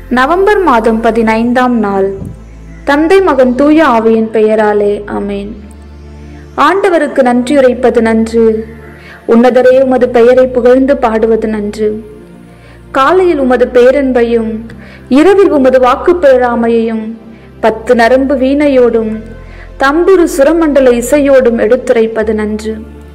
November மாதம் பதினைந்தாம் நாள் தந்தை மகன் தூய ஆவியின் பெயராலே ஆமேன் ஆண்டவருக்கு நன்றியுரைப்பது நன்று உன்னதரே உமது பெயரை புகழ்ந்து பாடுவது நன்று காலையில் உமது பேரன்பையும் இரவில் உமது வாக்கு பெறாமையையும் பத்து நரம்பு வீணையோடும் தம்புரு சுரமண்டல இசையோடும் எடுத்துரைப்பது நன்று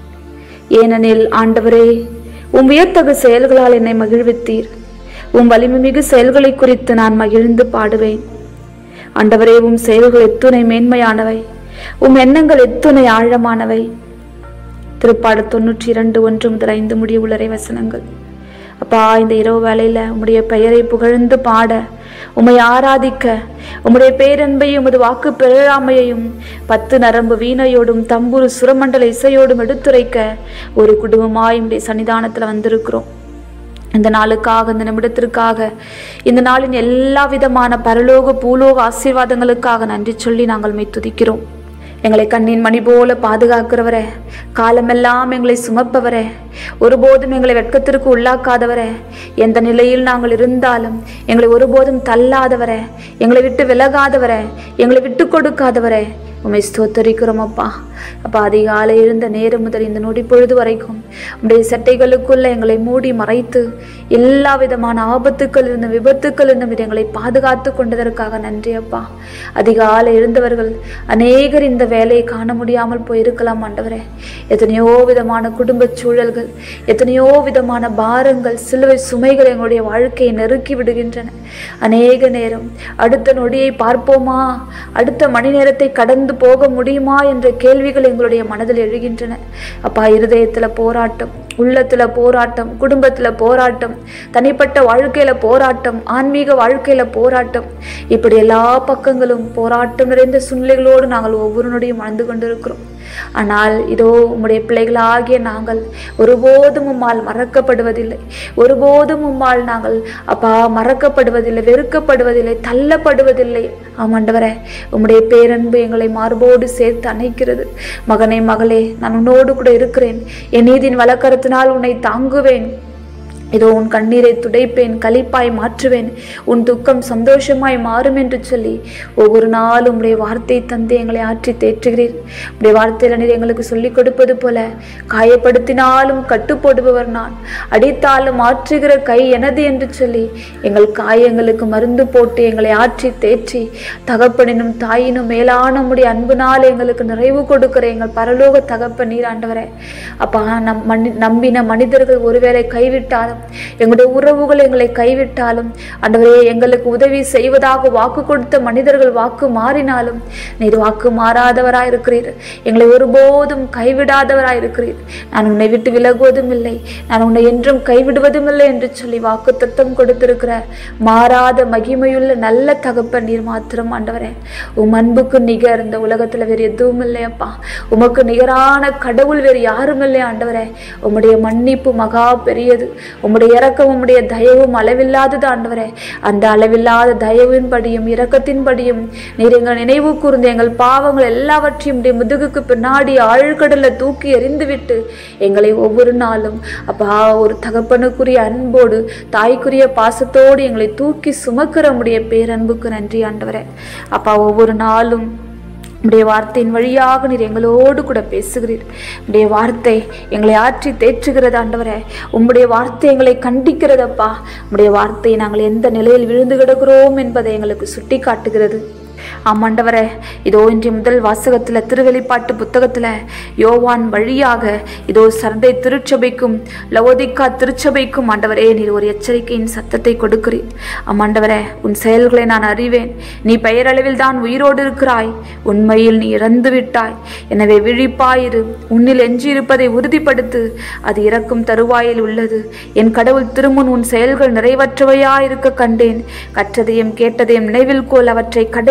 ஏனெனில் ஆண்டவரே உம் வியத்தகு செயல்களால் என்னை மகிழ்வித்தீர் உம் வலிமைமிகு செயல்களை குறித்து நான் மகிழ்ந்து பாடுவேன் ஆண்டவரே உம் செயல்கள் எத்துணை மேன்மையானவை உம் எண்ணங்கள் எத்துணை ஆழமானவை திருப்பாடு தொண்ணூற்றி இரண்டு ஒன்று முதல் ஐந்து முடிய உள்ளரை வசனங்கள் அப்பா இந்த இரவு வேளையில உம்முடைய பெயரை புகழ்ந்து பாட உம்மை ஆராதிக்க உம்முடைய பேரன்பையும் உமது வாக்கு பெறாமையையும் பத்து நரம்பு வீணையோடும் தம்புரு சுரமண்டல இசையோடும் எடுத்துரைக்க ஒரு குடும்பமாய் உம்முடைய சன்னிதானத்துல வந்திருக்கிறோம் இந்த நாளுக்காக இந்த நிமிடத்திற்காக இந்த நாளின் எல்லா விதமான பரலோக பூலோக ஆசீர்வாதங்களுக்காக நன்றி சொல்லி நாங்கள் மெய் துதிக்கிறோம் எங்களை கண்ணின் மணி போல பாதுகாக்கிறவரே காலமெல்லாம் எங்களை சுமப்பவரே ஒருபோதும் எங்களை வெட்கத்திற்கு உள்ளாக்காதவரே எந்த நிலையில் நாங்கள் இருந்தாலும் எங்களை ஒருபோதும் தள்ளாதவரே எங்களை விட்டு விலகாதவரே எங்களை விட்டு கொடுக்காதவரே உண்மை ஸ்தோத்தரிக்கிறோம் அப்பா அப்பா அதிகாலை எழுந்த நேரம் முதல் இந்த நொடி பொழுது வரைக்கும் உடைய சட்டைகளுக்குள்ள எங்களை மூடி மறைத்து எல்லா விதமான ஆபத்துக்கள் இருந்த விபத்துக்கள் இருந்தும் எங்களை பாதுகாத்து கொண்டதற்காக நன்றி அப்பா அதிகாலை எழுந்தவர்கள் அநேகர் இந்த வேலையை காண முடியாமல் போயிருக்கலாம் ஆண்டவரே எத்தனையோ விதமான குடும்ப சூழல்கள் எத்தனையோ விதமான பாரங்கள் சிலுவை சுமைகள் எங்களுடைய வாழ்க்கையை நெருக்கி விடுகின்றன அநேக நேரம் அடுத்த நொடியை பார்ப்போமா அடுத்த மணி நேரத்தை கடந்து போக முடியுமா என்ற கேள்விகள் எங்களுடைய மனதில் எழுகின்றன அப்பா இருதயத்துல போராட்டம் உள்ளத்துல போராட்டம் குடும்பத்துல போராட்டம் தனிப்பட்ட வாழ்க்கையில போராட்டம் ஆன்மீக வாழ்க்கையில போராட்டம் இப்படி எல்லா பக்கங்களும் போராட்டம் நிறைந்த சூழ்நிலைகளோடு நாங்கள் ஒவ்வொரு நொடியும் வாழ்ந்து கொண்டிருக்கிறோம் ஆனால் இதோ உம்முடைய பிள்ளைகளாகிய நாங்கள் ஒருபோதும் உம்மால் மறக்கப்படுவதில்லை ஒருபோதும் உம்மால் நாங்கள் அப்பா மறக்கப்படுவதில்லை வெறுக்கப்படுவதில்லை தள்ளப்படுவதில்லை ஆமாண்டவரே உம்முடைய பேரன்பு எங்களை மார்போடு சேர்த்து அணைக்கிறது மகனே மகளே நான் உன்னோடு கூட இருக்கிறேன் என் நீதியின் வழக்கரத்தினால் உன்னை தாங்குவேன் இதோ உன் கண்ணீரை துடைப்பேன் களிப்பாய் மாற்றுவேன் உன் துக்கம் சந்தோஷமாய் மாறும் என்று சொல்லி ஒவ்வொரு நாளும் உடைய வார்த்தை தந்து எங்களை ஆற்றி தேற்றுகிறீர் உடைய வார்த்தையில் நீர் எங்களுக்கு சொல்லிக் கொடுப்பது போல காயப்படுத்தினாலும் கட்டுப்போடுபவர் நான் அடித்தாலும் ஆற்றுகிற கை எனது என்று சொல்லி எங்கள் காயங்களுக்கு மருந்து போட்டு எங்களை ஆற்றி தேற்றி தகப்பனினும் தாயினும் மேலான உடைய அன்புனால் எங்களுக்கு நிறைவு கொடுக்கிற எங்கள் பரலோக தகப்ப நீர் ஆண்டவரே அப்பா நம் மனி நம்பின மனிதர்கள் ஒருவேளை கைவிட்டாலும் எங்களுடைய உறவுகள் எங்களை கைவிட்டாலும் ஆண்டவரே எங்களுக்கு உதவி செய்வதாக வாக்கு கொடுத்த மனிதர்கள் வாக்கு மாறினாலும் நீர் வாக்கு மாறாதவராய் இருக்கிறீர் எங்களை ஒருபோதும் கைவிடாதவராய் இருக்கிறீர் நான் உன்னை விட்டு விலகுவதும் இல்லை நான் உன்னை என்றும் கைவிடுவதும் இல்லை என்று சொல்லி வாக்கு தத்தம் கொடுத்திருக்கிற மாறாத மகிமையுள்ள நல்ல தகப்பன் நீர் மாத்திரம் ஆண்டவரே உம் அன்புக்கு நிகர் இந்த உலகத்துல வேறு எதுவும் இல்லையப்பா உமக்கு நிகரான கடவுள் வேறு யாரும் இல்லை ஆண்டவரே உம்முடைய மன்னிப்பு மகா பெரியது உம்முடைய இரக்கம் உம்முடைய தயவும் அளவில்லாதது ஆண்டவரே அந்த அளவில்லாத தயவின்படியும் இரக்கத்தின்படியும் நீர் எங்கள் நினைவு கூர்ந்து எங்கள் பாவங்கள் எல்லாவற்றையும் உடைய முதுகுக்கு பின்னாடி ஆழ்கடல்ல தூக்கி எறிந்துவிட்டு எங்களை ஒவ்வொரு நாளும் அப்பா ஒரு தகப்பனுக்குரிய அன்போடு தாய்க்குரிய பாசத்தோடு எங்களை தூக்கி சுமக்கிற உடைய பேரன்புக்கு நன்றி ஆண்டவரே அப்பா ஒவ்வொரு நாளும் உடைய வார்த்தையின் வழியாக நீர் எங்களோடு கூட பேசுகிறீர் உடைய வார்த்தை எங்களை ஆற்றி தேற்றுகிறது ஆண்டவரே உம்முடைய வார்த்தை எங்களை கண்டிக்கிறதப்பா உம்முடைய வார்த்தை நாங்கள் எந்த நிலையில் விழுந்து கிடக்கிறோம் என்பதை எங்களுக்கு சுட்டி காட்டுகிறது ஆமாண்டவரே இதோ இன்றைய முதல் வாசகத்தில் திருவெளிப்பாட்டு புத்தகத்தில் யோவான் வழியாக இதோ சர்தை திருச்சபைக்கும் லவோதிக்கா திருச்சபைக்கும் ஆண்டவரே நீர் ஒரு எச்சரிக்கையின் சத்தத்தை கொடுக்கிறீர் ஆமாண்டவரே உன் செயல்களை நான் அறிவேன் நீ பெயரளவில் தான் உயிரோடு இருக்கிறாய் உண்மையில் நீ இறந்து விட்டாய் எனவே விழிப்பாயிரு உன்னில் எஞ்சியிருப்பதை உறுதிப்படுத்து அது இறக்கும் தருவாயில் உள்ளது என் கடவுள் திருமுன் உன் செயல்கள் நிறைவற்றவையாயிருக்க கண்டேன் கற்றதையும் கேட்டதையும் நினைவில் கோல் அவற்றை கடை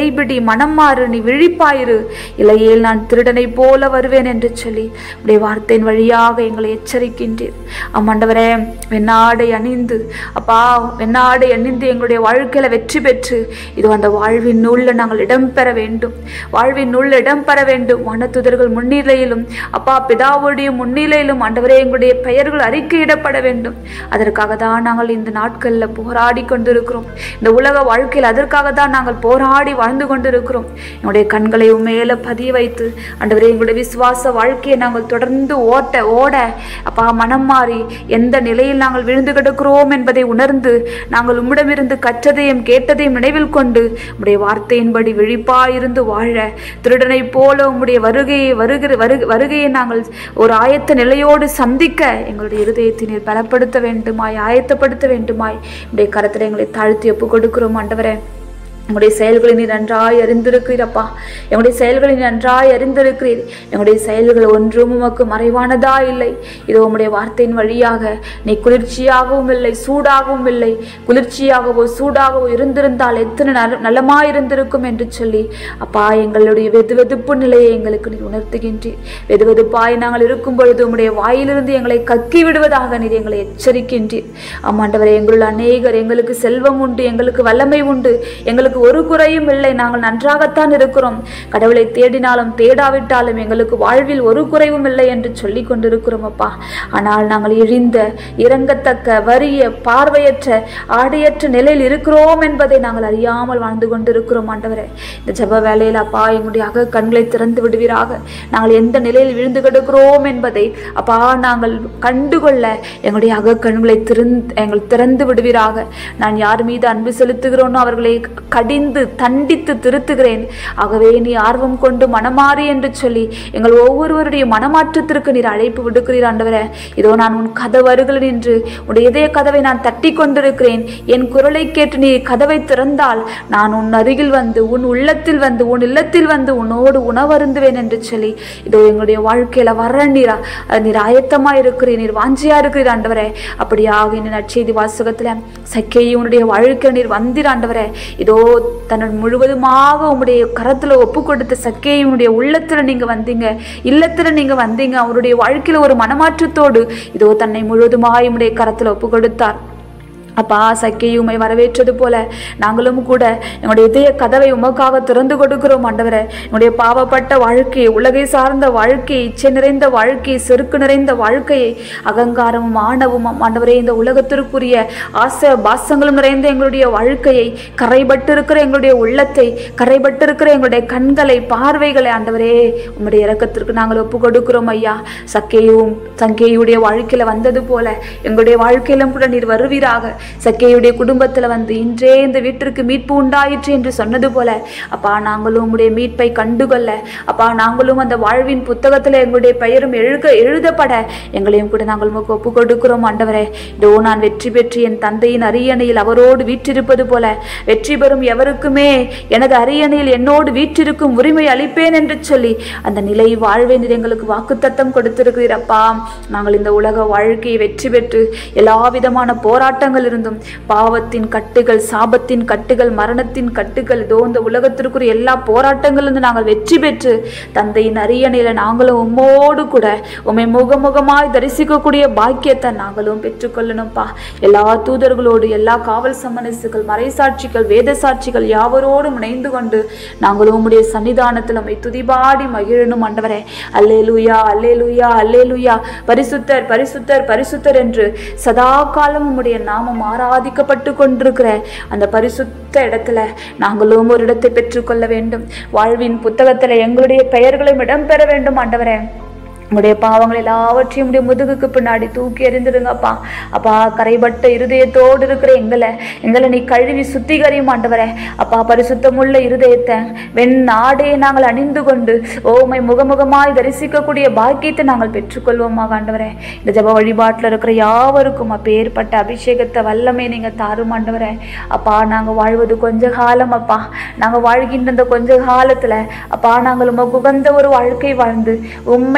கைபிடி மனம் மாறு நீ விழிப்பாயிரு இல்லையேல் நான் திருடனை போல வருவேன் என்று சொல்லி உடைய வார்த்தையின் வழியாக எங்களை எச்சரிக்கின்றீர் அம்மாண்டவரே வெண்ணாடை அணிந்து அப்பா வெண்ணாடை அணிந்து எங்களுடைய வாழ்க்கையில வெற்றி பெற்று இது அந்த வாழ்வின் நூல்ல நாங்கள் இடம்பெற வேண்டும் வாழ்வின் நூல்ல இடம்பெற வேண்டும் மனத்துதர்கள் முன்னிலையிலும் அப்பா பிதாவுடைய முன்னிலையிலும் ஆண்டவரே எங்களுடைய பெயர்கள் அறிக்கையிடப்பட வேண்டும் அதற்காக தான் நாங்கள் இந்த நாட்கள்ல போராடி கொண்டிருக்கிறோம் இந்த உலக வாழ்க்கையில் அதற்காக தான் நாங்கள் போராடி வாழ்ந்து கொண்டிருக்கிறோம் எங்களுடைய கண்களை மேல பதிய வைத்து ஆண்டவரே எங்களுடைய விசுவாச வாழ்க்கையை நாங்கள் தொடர்ந்து ஓட்ட ஓட அப்பா மனம் மாறி எந்த நிலையில் நாங்கள் விழுந்து கிடக்கிறோம் என்பதை உணர்ந்து நாங்கள் உம்மிடமிருந்து கற்றதையும் கேட்டதையும் நினைவில் கொண்டு உம்முடைய வார்த்தையின்படி விழிப்பாயிருந்து வாழ திருடனைப் போல உம்முடைய வருகையை வருகிற வருக வருகையை நாங்கள் ஒரு ஆயத்த நிலையோடு சந்திக்க எங்களுடைய இருதயத்தை நீர் பலப்படுத்த வேண்டுமாய் ஆயத்தப்படுத்த வேண்டுமாய் உடைய கரத்தில் எங்களை தாழ்த்தி ஒப்பு கொடுக்கிறோம் ஆண்டவரே உங்களுடைய செயல்களை நீர் நன்றாய் அறிந்திருக்கிறீரப்பா எங்களுடைய செயல்களை நீர் நன்றாய் அறிந்திருக்கிறீர் எங்களுடைய செயல்கள் ஒன்றும் உமக்கு மறைவானதா இல்லை இதோ உம்முடைய வார்த்தையின் வழியாக நீ குளிர்ச்சியாகவும் இல்லை சூடாகவும் இல்லை குளிர்ச்சியாகவோ சூடாகவோ இருந்திருந்தால் எத்தனை நல நலமாயிருந்திருக்கும் என்று சொல்லி அப்பா எங்களுடைய வெது வெதுப்பு நிலையை எங்களுக்கு நீர் உணர்த்துகின்றீர் வெது வெதுப்பாய் நாங்கள் இருக்கும் பொழுது உம்முடைய வாயிலிருந்து எங்களை கக்கி விடுவதாக நீர் எங்களை எச்சரிக்கின்றீர் ஆமாண்டவரே எங்களுள் அநேகர் எங்களுக்கு செல்வம் உண்டு எங்களுக்கு வல்லமை உண்டு எங்களுக்கு ஒரு குறையும் இல்லை நாங்கள் நன்றாகத்தான் இருக்கிறோம் கடவுளை தேடினாலும் தேடாவிட்டாலும் எங்களுக்கு வாழ்வில் ஒரு குறைவும் இல்லை என்று சொல்லி கொண்டிருக்கிறோம் அப்பா ஆனால் நாங்கள் இழிந்த இறங்கத்தக்க வறிய பார்வையற்ற ஆடையற்ற நிலையில் இருக்கிறோம் என்பதை நாங்கள் அறியாமல் வாழ்ந்து கொண்டிருக்கிறோம் ஆண்டவரே இந்த ஜப வேலையில் அப்பா எங்களுடைய அக கண்களை திறந்து விடுவீராக நாங்கள் எந்த நிலையில் விழுந்து கிடக்கிறோம் என்பதை அப்பா நாங்கள் கண்டுகொள்ள எங்களுடைய அக கண்களை திறந்து எங்கள் திறந்து விடுவீராக நான் யார் மீது அன்பு செலுத்துகிறோனோ அவர்களை கடிந்து தண்டித்து திருத்துகிறேன் ஆகவே நீ ஆர்வம் கொண்டு மனமாறி என்று சொல்லி எங்கள் ஒவ்வொருவருடைய மனமாற்றத்திற்கு நீர் அழைப்பு விடுக்கிறீர் ஆண்டவரே இதோ நான் உன் கதவருகில் நின்று உடைய இதய கதவை நான் தட்டி கொண்டிருக்கிறேன் என் குரலை கேட்டு நீ கதவை திறந்தால் நான் உன் அருகில் வந்து உன் உள்ளத்தில் வந்து உன் இல்லத்தில் வந்து உன்னோடு உணவருந்துவேன் என்று சொல்லி இதோ எங்களுடைய வாழ்க்கையில வர நீரா நீர் ஆயத்தமா இருக்கிறீர் நீர் வாஞ்சியா இருக்கிறீர் ஆண்டவரே அப்படியாக இந்த நற்செய்தி வாசகத்துல சக்கையை உன்னுடைய வாழ்க்கை நீர் வந்தீர் ஆண்டவரே இதோ தன்னோட முழுவதுமாக உங்களுடைய கரத்துல ஒப்பு கொடுத்த சக்கையை உன்னுடைய உள்ளத்துல நீங்க வந்தீங்க இல்லத்துல நீங்க வந்தீங்க அவருடைய வாழ்க்கையில ஒரு மனமாற்றத்தோடு இதோ தன்னை முழுவதுமாய் உம்முடைய கரத்துல ஒப்பு கொடுத்தார் அப்பா சக்கையுமை வரவேற்றது போல நாங்களும் கூட எங்களுடைய இதய கதவை உமக்காக திறந்து கொடுக்கிறோம் ஆண்டவரே எங்களுடைய பாவப்பட்ட வாழ்க்கையை உலகை சார்ந்த வாழ்க்கையை இச்சை நிறைந்த வாழ்க்கையை செருக்கு நிறைந்த வாழ்க்கையை அகங்காரமும் ஆணவமும் ஆண்டவரே இந்த உலகத்திற்குரிய ஆசை பாசங்களும் நிறைந்த எங்களுடைய வாழ்க்கையை கரைபட்டு இருக்கிற எங்களுடைய உள்ளத்தை கரைபட்டு இருக்கிற எங்களுடைய கண்களை பார்வைகளை ஆண்டவரே உம்முடைய இரக்கத்திற்கு நாங்கள் ஒப்பு கொடுக்கிறோம் ஐயா சக்கையும் சங்கையுடைய வாழ்க்கையில வந்தது போல எங்களுடைய வாழ்க்கையிலும் கூட நீர் வருவீராக சக்கையுடைய குடும்பத்துல வந்து இன்றே இந்த வீட்டிற்கு மீட்பு உண்டாயிற்று என்று சொன்னது போல அப்பா நாங்களும் உம்முடைய மீட்பை கண்டுகொள்ள அப்பா நாங்களும் அந்த வாழ்வின் புத்தகத்துல எங்களுடைய பெயரும் எழுக எழுதப்பட எங்களையும் கூட நாங்கள் உமக்கு ஒப்பு கொடுக்கிறோம் ஆண்டவரே இதோ நான் வெற்றி பெற்று என் தந்தையின் அரியணையில் அவரோடு வீற்றிருப்பது போல வெற்றி பெறும் எவருக்குமே எனது அரியணையில் என்னோடு வீற்றிருக்கும் உரிமை அளிப்பேன் என்று சொல்லி அந்த நிலை வாழ்வை நீர் எங்களுக்கு வாக்குத்தத்தம் கொடுத்திருக்கிறீர் அப்பா நாங்கள் இந்த உலக வாழ்க்கையை வெற்றி பெற்று எல்லா விதமான போராட்டங்கள் இருந்தும் பாவத்தின் கட்டுகள் சாபத்தின் கட்டுகள் மரணத்தின் கட்டுகள் இதோ இந்த உலகத்திற்குரிய எல்லா போராட்டங்களிலிருந்து நாங்கள் வெற்றி பெற்று தந்தையின் அரியணையில நாங்களும் உம்மோடு கூட உம்மை முகமுகமாய் தரிசிக்கக்கூடிய பாக்கியத்தை நாங்களும் பெற்றுக்கொள்ளணும்ப்பா எல்லா தூதர்களோடு எல்லா காவல் சமனசுகள் மறைசாட்சிகள் வேத சாட்சிகள் யாவரோடும் இணைந்து கொண்டு நாங்களும் உம்முடைய சன்னிதானத்தில் உம்மை துதிபாடி மகிழணும் ஆண்டவரே அல்லேலூயா அல்லேலூயா அல்லேலூயா பரிசுத்தர் பரிசுத்தர் பரிசுத்தர் என்று சதா காலம் உம்முடைய நாமம் ஆராதிக்கப்பட்டு கொண்டிருக்கிற அந்த பரிசுத்த இடத்துல நாங்களும் ஒரு இடத்தை பெற்றுக்கொள்ள வேண்டும் வாழ்வின் புத்தகத்துல எங்களுடைய பெயர்களும் இடம்பெற வேண்டும் ஆண்டவரே உங்களுடைய பாவங்கள் எல்லாவற்றையும் உடைய முதுகுக்கு பின்னாடி தூக்கி எறிந்துடுங்கப்பா அப்பா கரைபட்ட இருதயத்தோடு இருக்கிற எங்களை எங்களை நீ கழுவி சுத்திகரியும் ஆண்டவரே அப்பா பரிசுத்தமுள்ள இருதயத்தை வெண் ஆடையை நாங்கள் அணிந்து கொண்டு ஓமை முகமுகமாய் தரிசிக்கக்கூடிய பாக்கியத்தை நாங்கள் பெற்றுக்கொள்வோமாக ஆண்டவரே இந்த ஜப வழிபாட்டில் இருக்கிற யாவருக்கும் அப்பேற்பட்ட அபிஷேகத்தை வல்லமே நீங்கள் தாரும் ஆண்டவரே அப்பா நாங்கள் வாழ்வது கொஞ்ச காலம் அப்பா நாங்கள் வாழ்கின்ற இந்த கொஞ்ச காலத்தில் அப்பா நாங்கள் உமக்கு உகந்த ஒரு வாழ்க்கை வாழ்ந்து உண்மை முக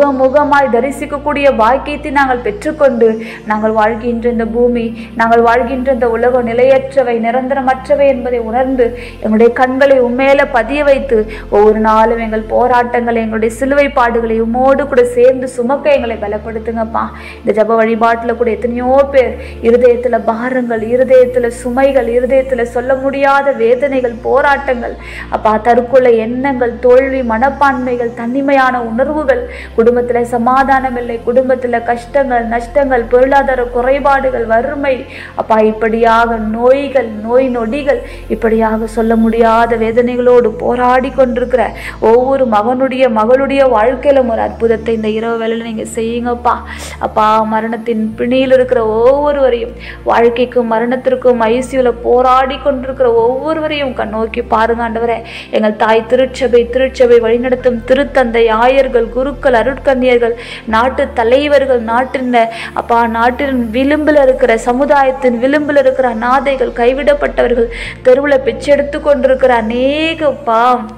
முகமுகமாய் தரிசிக்கக்கூடிய பாக்கியத்தை நாங்கள் பெற்றுக்கொண்டு நாங்கள் வாழ்கின்ற இந்த பூமி நாங்கள் வாழ்கின்ற இந்த உலகம் நிலையற்றவை நிரந்தரமற்றவை என்பதை உணர்ந்து எங்களுடைய கண்களை உண்மையில பதிய வைத்து ஒவ்வொரு நாளும் எங்கள் போராட்டங்களை எங்களுடைய சிலுவை பாடுகளை உம்மோடு கூட சேர்ந்து சுமக்க எங்களை பலப்படுத்துங்கப்பா இந்த ஜப வழிபாட்டில் கூட எத்தனையோ பேர் இருதயத்துல பாரங்கள் இருதயத்துல சுமைகள் இருதயத்துல சொல்ல முடியாத வேதனைகள் போராட்டங்கள் அப்பா தற்கொலை எண்ணங்கள் தோல்வி மனப்பான்மைகள் தனிமையான உணர்வுகள் குடும்பத்துல சமாதானம் இல்லை குடும்பத்துல கஷ்டங்கள் நஷ்டங்கள் பொருளாதார குறைபாடுகள் வறுமை அப்பா இப்படியாக நோய்கள் நோய் நொடிகள் இப்படியாக சொல்ல முடியாத வேதனைகளோடு போராடி கொண்டிருக்கிற ஒவ்வொரு மகனுடைய மகளுடைய வாழ்க்கையிலும் ஒரு அற்புதத்தை இந்த இரவு வேளையில நீங்க செய்யுங்கப்பா அப்பா மரணத்தின் பிணியில் இருக்கிற ஒவ்வொருவரையும் வாழ்க்கைக்கும் மரணத்திற்கும் ஐசியூல போராடி கொண்டிருக்கிற ஒவ்வொருவரையும் கண்ணோக்கி பாருங்க ஆண்டவரே எங்கள் தாய் திருச்சபை திருச்சபை வழிநடத்தும் திருத்தந்தை ஆயர்கள் குருக்கள் அருட்கன்னியர்கள் நாட்டு தலைவர்கள் நாட்டின் அப்பா நாட்டின் விளிம்பில் இருக்கிற சமுதாயத்தின் விளிம்பில் இருக்கிற அநாதைகள் கைவிடப்பட்டவர்கள் தெருவில் பிச்செடுத்து கொண்டிருக்கிற அநேகப்பா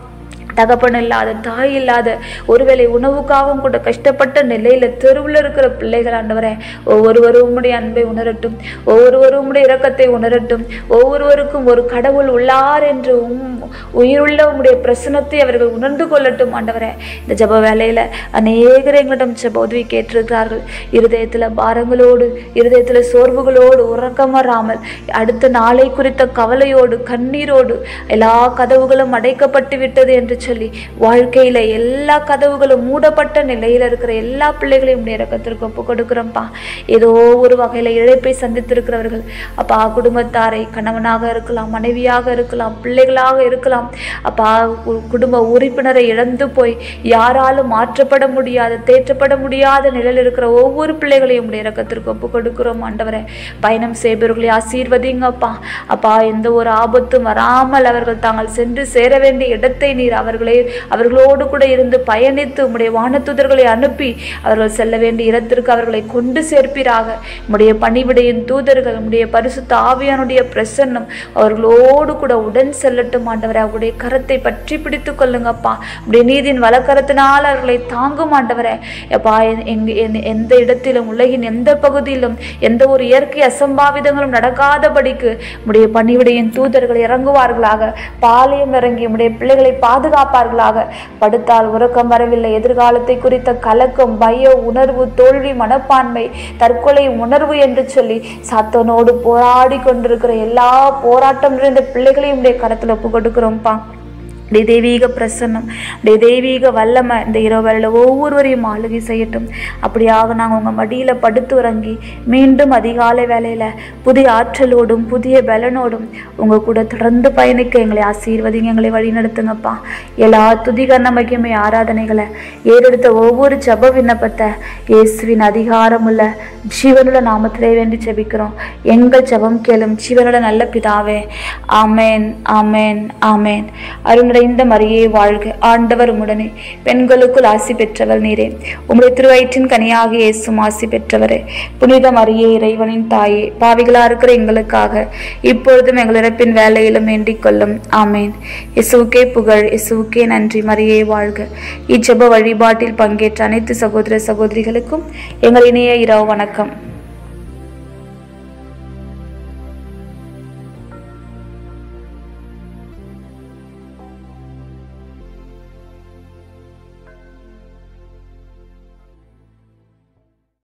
தகப்பன் இல்லாத தாய் இல்லாத ஒருவேளை உணவுக்காகவும் கூட கஷ்டப்பட்ட நிலையில தெருவில் இருக்கிற பிள்ளைகள் ஆண்டவரே ஒவ்வொருவரும் உம்முடைய அன்பை உணரட்டும் ஒவ்வொருவரும் உம்முடைய இரக்கத்தை உணரட்டும் ஒவ்வொருவருக்கும் ஒரு கடவுள் உள்ளார் என்று உம் உயிருள்ள உம்முடைய பிரசனத்தை அவர்கள் உணர்ந்து கொள்ளட்டும் ஆண்டவரே இந்த ஜப வேலையில அநேகர் எங்களிடம் ஜப உதவி கேட்டிருக்கிறார்கள் இருதயத்துல பாரங்களோடு இருதயத்துல சோர்வுகளோடு உறக்கம் வராமல் அடுத்த நாளை குறித்த கவலையோடு கண்ணீரோடு எல்லா கதவுகளும் அடைக்கப்பட்டு விட்டது என்று சொல்லி வாழ்க்கையில எல்லா கதவுகளும் மூடப்பட்ட நிலையில இருக்கிற எல்லா பிள்ளைகளையும் உடைய இறக்கத்திற்கு ஒப்பு கொடுக்கிறோம்ப்பா ஏதோ ஒரு வகையில இழப்பை சந்தித்திருக்கிறவர்கள் அப்பா குடும்பத்தாரை கணவனாக இருக்கலாம் மனைவியாக இருக்கலாம் பிள்ளைகளாக இருக்கலாம் அப்பா கு- குடும்ப உறுப்பினரை இழந்து போய் யாராலும் மாற்றப்பட முடியாத தேற்றப்பட முடியாத நிலையில் இருக்கிற ஒவ்வொரு பிள்ளைகளையும் உடைய இறக்கத்திற்கு ஒப்பு கொடுக்கிறோம் ஆண்டவரே பயணம் செய்பவர்களை ஆசீர்வதிங்கப்பா அப்பா எந்த ஒரு ஆபத்தும் வராமல் அவர்கள் தாங்கள் சென்று சேர வேண்டிய இடத்தை நீர் அவர்களை அவர்களோடு கூட இருந்து பயணித்து உம்முடைய வானத்துதர்களை அனுப்பி அவர்கள் செல்ல வேண்டிய இடத்திற்கு அவர்களை கொண்டு சேர்ப்பீராக உம்முடைய பணிவிடையின் தூதர்கள் உம்முடைய பரிசுத்த ஆவியானுடைய பிரசன்னம் அவர்களோடு கூட உடன் செல்லட்டும் ஆண்டவரே அவருடைய கரத்தை பற்றி பிடித்து கொள்ளுங்கப்பா உடைய நீதியின் வலக்கரத்தினால் அவர்களை தாங்கும் ஆண்டவரே எப்பா எ- எங்க எந்த- எந்த இடத்திலும் உலகின் எந்த பகுதியிலும் எந்த ஒரு இயற்கை அசம்பாவிதங்களும் நடக்காதபடிக்கு உடைய பணிவிடையின் தூதர்கள் இறங்குவார்களாக பாளையம் இறங்கி உடைய பிள்ளைகளை பாதுகாப்பார்களாக படுத்தால் உறக்கம் வரவில்லை எதிர்காலத்தை குறித்த கலக்கம் பய உணர்வு தோல்வி மனப்பான்மை தற்கொலை உணர்வு என்று சொல்லி சாத்தனோடு போராடி கொண்டிருக்கிற எல்லா போராட்டம் நிறைந்த பிள்ளைகளையும் உடைய கரத்தில் ஒப்பு கொடுக்கிறோம்ப்பா உடைய தெய்வீக பிரசன்னம் உடைய தெய்வீக வல்லமை இந்த இரவுகளில் ஒவ்வொருவரையும் ஆளுகை செய்யட்டும் அப்படியாக நாங்கள் உங்கள் மடியில் படுத்து உறங்கி மீண்டும் அதிகாலை வேலையில் புதிய ஆற்றலோடும் புதிய பலனோடும் உங்கள் கூட தொடர்ந்து பயணிக்க எங்களை ஆசீர்வதிங்க எங்களை வழிநடத்துங்கப்பா எல்லா துதிகரண மகிமை ஆராதனைகளை ஏறெடுத்த ஒவ்வொரு ஜப விண்ணப்பத்தை இயேசுவின் அதிகாரமுள்ள ஜீவனுள்ள நாமத்திலே வேண்டி ஜெபிக்கிறோம் எங்கள் ஜெபம் கேளும் ஜீவனுள்ள நல்ல பிதாவே ஆமேன் ஆமேன் ஆமேன் அருள் நிறைந்த மரியே வாழ்க ஆண்டவர் உம்முடனே பெண்களுக்குள் ஆசி பெற்றவர் நீரே உம்முடைய திருவயிற்றின் கனியாகிய இயேசும் ஆசி பெற்றவரே புனித மரியே இறைவனின் தாயே பாவிகளா இருக்கிற எங்களுக்காக இப்பொழுதும் எங்கள் இறப்பின் வேலையிலும் வேண்டிக் கொள்ளும் ஆமேன் இயேசுவுக்கே புகழ் இயேசுவுக்கே நன்றி மரியே வாழ்க இச்செப வழிபாட்டில் பங்கேற்ற அனைத்து சகோதர சகோதரிகளுக்கும் எங்கள் இனிய இரவு வணக்கம்